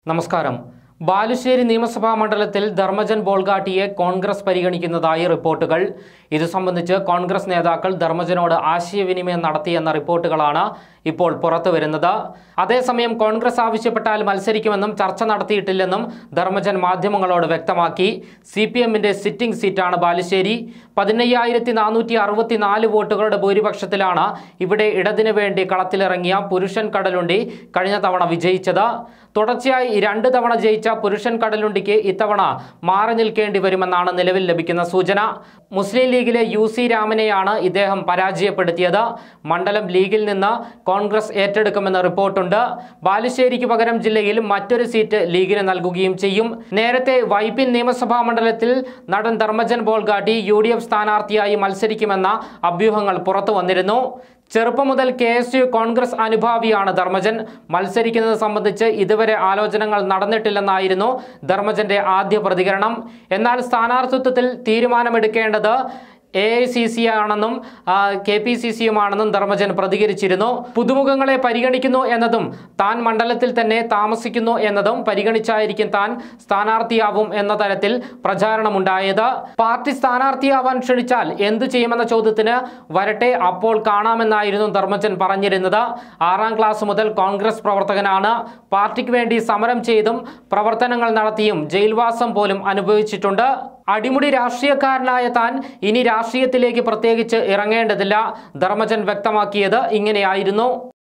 നമസ്കാരം ബാലുശ്ശേരി നിയമസഭാ മണ്ഡലത്തിൽ ധർമ്മജൻ ബോൾഗാട്ടിയെ കോൺഗ്രസ് പരിഗണിക്കുന്നതായി റിപ്പോർട്ടുകൾ ഇത് സംബന്ധിച്ച് കോൺഗ്രസ് നേതാക്കൾ ധർമ്മജനോട് ആശയവിനിമയം നടത്തിയെന്ന റിപ്പോർട്ടുകളാണ് ഇപ്പോൾ പുറത്തു വരുന്നത് അതേസമയം കോൺഗ്രസ് ആവശ്യപ്പെട്ടാൽ മത്സരിക്കുമെന്നും ചർച്ച നടത്തിയിട്ടില്ലെന്നും ധർമ്മജൻ മാധ്യമങ്ങളോട് വ്യക്തമാക്കി സി പി എമ്മിന്റെ സിറ്റിംഗ് സീറ്റാണ് ബാലുശ്ശേരി പതിനയ്യായിരത്തി നാനൂറ്റി അറുപത്തിനാല് വോട്ടുകളുടെ ഭൂരിപക്ഷത്തിലാണ് ഇവിടെ ഇടതിനു വേണ്ടി കളത്തിലിറങ്ങിയ പുരുഷൻ കടലുണ്ടി കഴിഞ്ഞ തവണ വിജയിച്ചത് തുടർച്ചയായി രണ്ട് തവണ ജയിച്ച പുരുഷൻ കടലുണ്ടിക്ക് ഇത്തവണ മാറി നിൽക്കേണ്ടി വരുമെന്നാണ് നിലവിൽ ലഭിക്കുന്ന സൂചന മുസ്ലിം ലീഗിലെ യു സി രാമനെയാണ് ഇദ്ദേഹം പരാജയപ്പെടുത്തിയത് മണ്ഡലം ലീഗിൽ നിന്ന് കോൺഗ്രസ് ഏറ്റെടുക്കുമെന്ന് റിപ്പോർട്ടുണ്ട് ബാലുശ്ശേരിക്ക് പകരം ജില്ലയിൽ മറ്റൊരു സീറ്റ് ലീഗിന് നൽകുകയും ചെയ്യും നേരത്തെ വൈപ്പിൻ നിയമസഭാ മണ്ഡലത്തിൽ നടൻ Dharmajan Bolgatty U D F സ്ഥാനാർത്ഥിയായി മത്സരിക്കുമെന്ന അഭ്യൂഹങ്ങൾ പുറത്തു വന്നിരുന്നു ചെറുപ്പം മുതൽ കെ എസ് യു കോൺഗ്രസ് അനുഭാവിയാണ് ധർമ്മജൻ മത്സരിക്കുന്നത് സംബന്ധിച്ച് ഇതുവരെ ആലോചനകൾ നടന്നിട്ടില്ലെന്നായിരുന്നു ധർമ്മജന്റെ ആദ്യ പ്രതികരണം എന്നാൽ സ്ഥാനാർത്ഥിത്വത്തിൽ തീരുമാനമെടുക്കേണ്ടത് എ ഐ സി സി ആണെന്നും കെ പി സി സിയുമാണെന്നും ധർമ്മജൻ പ്രതികരിച്ചിരുന്നു പുതുമുഖങ്ങളെ പരിഗണിക്കുന്നു എന്നതും താൻ മണ്ഡലത്തിൽ തന്നെ താമസിക്കുന്നു എന്നതും പരിഗണിച്ചായിരിക്കും താൻ സ്ഥാനാർത്ഥിയാവും എന്ന തരത്തിൽ പ്രചാരണമുണ്ടായത് പാർട്ടി സ്ഥാനാർത്ഥിയാവാൻ ക്ഷണിച്ചാൽ എന്തു ചെയ്യുമെന്ന ചോദ്യത്തിന് വരട്ടെ അപ്പോൾ കാണാമെന്നായിരുന്നു ധർമ്മജൻ പറഞ്ഞിരുന്നത് ആറാം ക്ലാസ് മുതൽ കോൺഗ്രസ് പ്രവർത്തകനാണ് പാർട്ടിക്ക് വേണ്ടി സമരം ചെയ്തും പ്രവർത്തനങ്ങൾ നടത്തിയും ജയിൽവാസം പോലും അനുഭവിച്ചിട്ടുണ്ട് അടിമുടി രാഷ്ട്രീയക്കാരനായ താൻ ഇനി രാഷ്ട്രീയത്തിലേക്ക് പ്രത്യേകിച്ച് ഇറങ്ങേണ്ടതില്ല ധർമ്മജൻ വ്യക്തമാക്കിയത് ഇങ്ങനെയായിരുന്നു